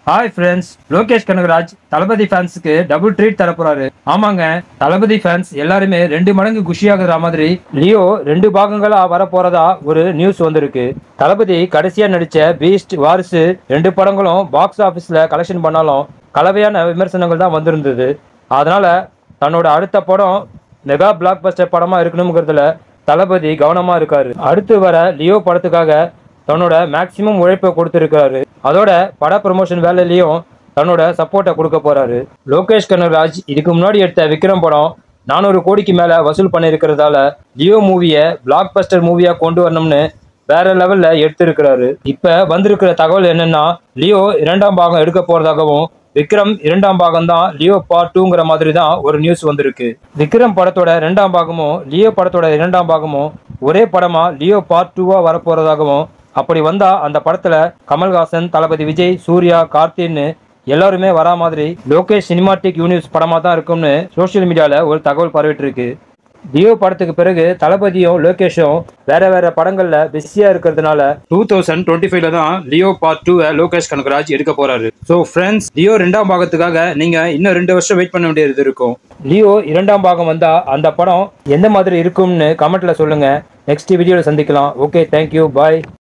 hi friends Lokesh Kanagaraj Thalapathy ஃபேன்ஸுக்கு double treat தரப்போறாரு ஆமாங்க தளபதி fans எல்லாருமே ரெண்டு மடங்கு குஷியாகிற மாதிரி லியோ ரெண்டு பாகங்களா வர போறதா ஒரு நியூஸ் வந்திருக்கு தளபதி கடைசியா நடிச்ச பீஸ்ட் வாரிசு ரெண்டு படங்களும் பாக்ஸ் ஆபீஸ்ல கலெக்ஷன் பண்ணாலும் கலவையான விமர்சனங்கள் தான் வந்திருந்தது அதனால தன்னோட அடுத்த படம் மெகா பிளாக் பஸ்டர் படமா இருக்கணுங்கிறதுல தளபதி கவனமா இருக்காரு அடுத்து வர லியோ படத்துக்காக தன்னோட மேக்சிமம் உழைப்பை கொடுத்துருக்காரு அதோட பட ப்ரமோஷன் வேலையிலையும் தன்னோட சப்போர்ட்டை கொடுக்க போறாரு லோகேஷ் கனகராஜ் இதுக்கு முன்னாடி எடுத்த விக்ரம் படம் நானூறு கோடிக்கு மேல வசூல் பண்ணியிருக்கிறதால லியோ மூவியை பிளாக் பஸ்டர் மூவியா கொண்டு வரணும்னு வேற லெவல்ல எடுத்திருக்கிறாரு இப்ப வந்திருக்கிற தகவல் என்னன்னா லியோ இரண்டாம் பாகம் எடுக்க போறதாகவும் விக்ரம் இரண்டாம் பாகம் தான் லியோ பார்ட் டூங்கிற மாதிரி தான் ஒரு நியூஸ் வந்திருக்கு விக்ரம் படத்தோட இரண்டாம் பாகமும் லியோ படத்தோட இரண்டாம் பாகமும் ஒரே படமா லியோ பார்ட் டூவா வரப்போறதாகவும் அப்படி வந்தா அந்த படத்துல கமல்ஹாசன் தளபதி விஜய் சூர்யா கார்த்தின்னு எல்லாருமே வரா மாதிரி லோகேஷ் சினிமாட்டிக் யூனிவர்ஸ் படமா தான் இருக்கும்னு சோஷியல் மீடியால ஒரு தகவல் பரவிட்டு இருக்கு லியோ படத்துக்கு பிறகு தளபதியும் லோகேஷும் வேற வேற படங்கள்ல பிஸியா இருக்கிறதுனால டூ தௌசண்ட் டுவெண்ட்டி ஃபைவ்ல தான் Leo part two Lokesh Kanagaraj எடுக்க போறாரு ஸோ ஃப்ரெண்ட்ஸ் லியோ ரெண்டாம் பாகத்துக்காக நீங்க இன்னும் ரெண்டு வருஷம் வெயிட் பண்ண வேண்டியது இருக்கும் லியோ இரண்டாம் பாகம் வந்தா அந்த படம் எந்த மாதிரி இருக்கும்னு கமெண்ட்ல சொல்லுங்க நெக்ஸ்ட் வீடியோல சந்திக்கலாம் ஓகே தேங்க்யூ பாய்